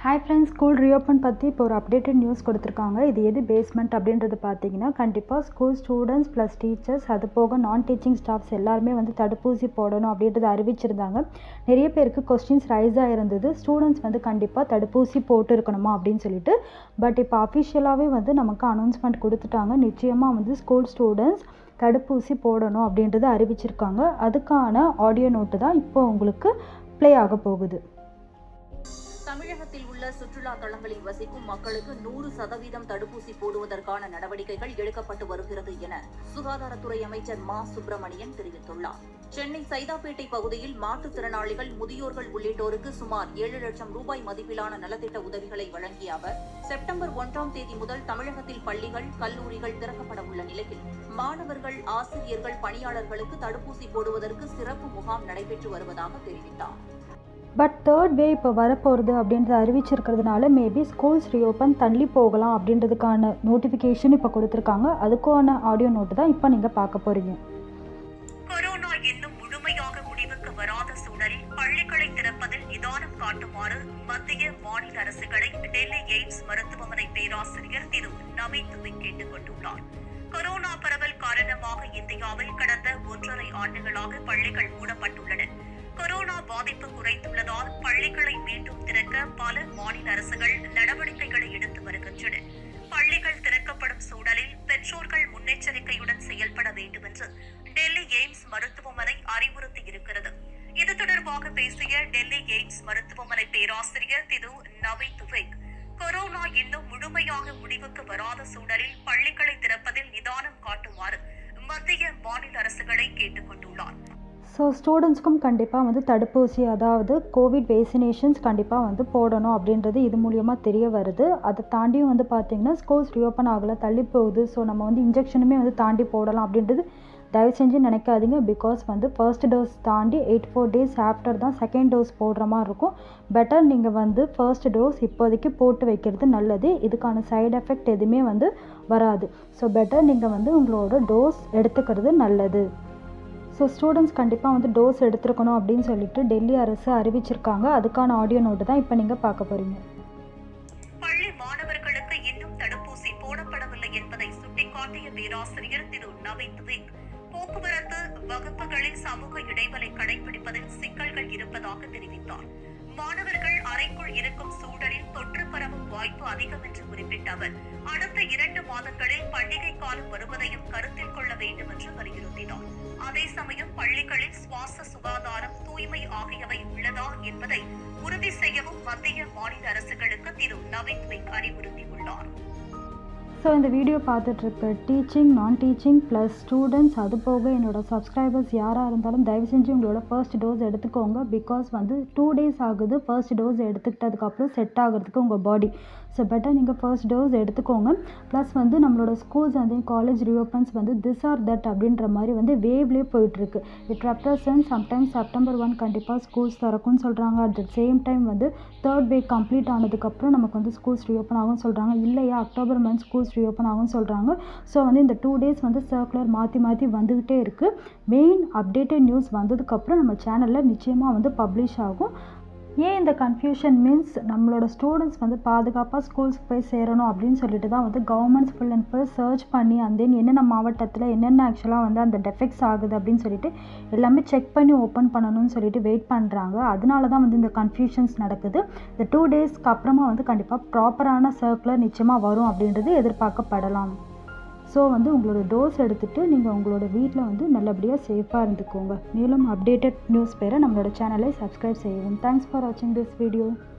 hi friends school reopen பற்றி இப்போ ஒரு அப்டேட்டட் நியூஸ் கொடுத்துருக்காங்க இது எது பேஸ்மெண்ட் அப்படின்றது பார்த்தீங்கன்னா கண்டிப்பாக ஸ்கூல் ஸ்டூடெண்ட்ஸ் ப்ளஸ் டீச்சர்ஸ் அது போக நான் டீச்சிங் ஸ்டாஃப்ஸ் எல்லாருமே வந்து தடுப்பூசி போடணும் அப்படின்றத அறிவிச்சிருந்தாங்க நிறைய பேருக்கு கொஸ்டின்ஸ் ரைஸ் ஆகிருந்தது ஸ்டூடெண்ட்ஸ் வந்து கண்டிப்பாக தடுப்பூசி போட்டு இருக்கணுமா அப்படின்னு சொல்லிட்டு பட் இப்போ அஃபிஷியலாகவே வந்து நமக்கு அனௌன்ஸ்மெண்ட் கொடுத்துட்டாங்க நிச்சயமாக வந்து ஸ்கூல் ஸ்டூடெண்ட்ஸ் தடுப்பூசி போடணும் அப்படின்றத அறிவிச்சிருக்காங்க அதுக்கான ஆடியோ நோட்டு தான் இப்போ உங்களுக்கு ப்ளே ஆக போகுது தமிழகத்தில் உள்ள சுற்றுலா தலங்களில் வசிக்கும் மக்களுக்கு நூறு சதவீதம் தடுப்பூசி போடுவதற்கான நடவடிக்கைகள் எடுக்கப்பட்டு வருகிறது என சுகாதாரத்துறை அமைச்சர் மா சுப்பிரமணியன் தெரிவித்துள்ளார் சென்னை சைதாப்பேட்டை பகுதியில் மாற்றுத்திறனாளிகள் முதியோர்கள் உள்ளிட்டோருக்கு சுமார் ஏழு லட்சம் ரூபாய் மதிப்பிலான நலத்திட்ட உதவிகளை வழங்கிய அவர் செப்டம்பர் ஒன்றாம் தேதி முதல் தமிழகத்தில் பள்ளிகள் கல்லூரிகள் திறக்கப்பட உள்ள நிலையில் மாணவர்கள் ஆசிரியர்கள் பணியாளர்களுக்கு தடுப்பூசி போடுவதற்கு சிறப்பு முகாம் நடைபெற்று வருவதாக தெரிவித்தார் பட் தேர்ட் வே இப்போ வரப்போகிறது அப்படின்றத அறிவிச்சிருக்கிறதுனால மேபி ஸ்கூல்ஸ் ரீஓப்பன் தள்ளி போகலாம் அப்படின்றதுக்கான நோட்டிஃபிகேஷன் இப்போ கொடுத்துருக்காங்க அதுக்கான ஆடியோ நோட்டு தான் இப்போ நீங்கள் பார்க்க போகிறீங்க கொரோனா இன்னும் முழுமையாக முடிவுக்கு வராத சூழலில் பள்ளிகளை திறப்பதில் நிதானம் காட்டுமாறு மத்திய மாநில அரசுகளை டெல்லி எய்ம்ஸ் மருத்துவமனை பேராசிரியர் திரு நவீன் துபி கேட்டுக் கொண்டுள்ளார் கொரோனா பரவல் காரணமாக இந்தியாவில் கடந்த ஒன்றரை ஆண்டுகளாக பள்ளிகள் மூடப்பட்டுள்ளன கொரோனா பாதிப்பு குறைந்துள்ளதால் பள்ளிகளை மீண்டும் திறக்க பல மாநில அரசுகள் நடவடிக்கைகளை எடுத்து வருகின்றன பள்ளிகள் திறக்கப்படும் சூழலில் பெற்றோர்கள் முன்னெச்சரிக்கையுடன் செயல்பட வேண்டும் என்று டெல்லி எய்ம்ஸ் மருத்துவமனை அறிவுறுத்தி இருக்கிறது இது தொடர்பாக பேசிய டெல்லி எய்ம்ஸ் மருத்துவமனை பேராசிரியர் திரு நவீன் துவேக் கொரோனா இன்னும் முழுமையாக முடிவுக்கு வராத சூழலில் பள்ளிகளை திறப்பதில் நிதானம் காட்டுமாறு மத்திய மாநில அரசுகளை கேட்டுக் கொண்டுள்ளார் ஸோ ஸ்டூடெண்ட்ஸ்க்கும் கண்டிப்பாக வந்து தடுப்பூசி அதாவது கோவிட் வேக்சினேஷன்ஸ் கண்டிப்பாக வந்து போடணும் அப்படின்றது இது மூலியமாக தெரிய வருது அதை தாண்டியும் வந்து பார்த்திங்கன்னா ஸ்கூல்ஸ் ரீஓப்பன் ஆகலை தள்ளி போகுது ஸோ நம்ம வந்து இன்ஜெக்ஷனுமே வந்து தாண்டி போடலாம் அப்படின்றது தயவு செஞ்சு நினைக்காதீங்க பிகாஸ் வந்து ஃபர்ஸ்ட் டோஸ் தாண்டி எயிட் ஃபோர் டேஸ் ஆஃப்டர் தான் செகண்ட் டோஸ் போடுற மாதிரி இருக்கும் பெட்டர் நீங்கள் வந்து ஃபர்ஸ்ட் டோஸ் இப்போதைக்கு போட்டு வைக்கிறது நல்லது இதுக்கான சைடு எஃபெக்ட் எதுவுமே வந்து வராது ஸோ பெட்டர் நீங்கள் வந்து உங்களோட டோஸ் எடுத்துக்கிறது நல்லது ஸோ ஸ்டூடெண்ட்ஸ் கண்டிப்பாக வந்து டோஸ் எடுத்துருக்கணும் அப்படின்னு சொல்லிட்டு டெல்லி அரசு அறிவிச்சிருக்காங்க அதுக்கான ஆடியோ நோட்டு தான் இப்போ நீங்கள் பார்க்க போகிறீங்க பள்ளி மாணவர்களுக்கு இன்னும் தடுப்பூசி போடப்படவில்லை என்பதை சுட்டிக்காட்டிய பேராசிரியர் திரு நவீன் துவேக் போக்குவரத்து வகுப்புகளில் சமூக இடைவெளி கடைபிடிப்பதில் சிக்கல்கள் இருப்பதாக தெரிவித்தார் மாணவர்கள் அறைக்குள் இருக்கும் சூழலில் தொற்று பரவும் வாய்ப்பு அதிகம் என்று குறிப்பிட்ட அவர் அடுத்த இரண்டு மாதங்களில் பண்டிகை காலம் வருவதையும் கருத்தில் கொள்ள வேண்டும் என்று வலியுறுத்தினார் அதே சமயம் பள்ளிகளில் சுவாச சுகாதாரம் தூய்மை ஆகியவை உள்ளதா என்பதை உறுதி செய்யவும் மத்திய மாநில அரசுகளுக்கு திரு நவீன் துவேக் அறிவுறுத்தியுள்ளார் ஸோ இந்த வீடியோ பார்த்துட்ருக்க டீச்சிங் நான் டீச்சிங் ப்ளஸ் ஸ்டூடெண்ட்ஸ் அது போக என்னோட சப்ஸ்கிரைபர்ஸ் யாராக இருந்தாலும் தயவு செஞ்சு உங்களோட ஃபர்ஸ்ட் டோஸ் எடுத்துக்கோங்க பிகாஸ் வந்து டூ டேஸ் ஆகுது ஃபர்ஸ்ட் டோஸ் எடுத்துக்கிட்டதுக்கப்புறம் செட் ஆகிறதுக்கு உங்கள் பாடி ஸோ பெட்டர் நீங்கள் ஃபர்ஸ்ட் டோஸ் எடுத்துக்கோங்க ப்ளஸ் வந்து நம்மளோட ஸ்கூல்ஸ் வந்து காலேஜ் ரீஓப்பன்ஸ் வந்து திஸ் ஆர் தட் அப்படின்ற மாதிரி வந்து வேவ்லேயே போயிட்டுருக்கு it represent sometimes September one கண்டிப்பாக ஸ்கூல்ஸ் திறக்கும்னு சொல்கிறாங்க அட் த சேம் டைம் வந்து தேர்ட் வீக் கம்ப்ளீட் ஆனதுக்கப்புறம் நமக்கு வந்து ஸ்கூல்ஸ் ரீஓப்பன் ஆகும் சொல்கிறாங்க இல்லையா அக்டோபர் மந்த் ஸ்கூல்ஸ் ரீஓப்பன் ஆகும்னு சொல்கிறாங்க ஸோ வந்து இந்த டூ டேஸ் வந்து சர்க்குலர் மாற்றி மாற்றி வந்துக்கிட்டே இருக்குது மெயின் அப்டேட்டட் நியூஸ் வந்ததுக்கப்புறம் நம்ம சேனலில் நிச்சயமாக வந்து பப்ளிஷ் ஆகும் ஏன் இந்த கன்ஃபியூஷன் மீன்ஸ் நம்மளோட ஸ்டூடெண்ட்ஸ் வந்து பாதுகாப்பாக ஸ்கூல்ஸ்க்கு போய் சேரணும் அப்படின்னு சொல்லிட்டு தான் வந்து governments full and full search பண்ணி அந்த தென் என்னென்ன மாவட்டத்தில் என்னென்ன ஆக்சுவலாக வந்து அந்த டெஃபெக்ட்ஸ் ஆகுது அப்படின்னு சொல்லிட்டு எல்லாமே செக் பண்ணி ஓப்பன் பண்ணணும்னு சொல்லிட்டு வெயிட் பண்ணுறாங்க அதனால தான் வந்து இந்த கன்ஃபியூஷன்ஸ் நடக்குது இந்த டூ டேஸ்க்கு அப்புறமா வந்து கண்டிப்பாக ப்ராப்பரான சர்க்குலர் நிச்சயமாக வரும் அப்படின்றது எதிர்பார்க்கப்படலாம் ஸோ வந்து உங்களோட டோஸ் எடுத்துகிட்டு நீங்கள் உங்களோட வீட்டில் வந்து நல்லபடியாக சேஃபாக இருந்துக்கோங்க மேலும் அப்டேட்டட் நியூஸ் பெற நம்மளோட சேனலை சப்ஸ்கிரைப் செய்யவும் தேங்க்ஸ் ஃபார் வாட்சிங் திஸ் வீடியோ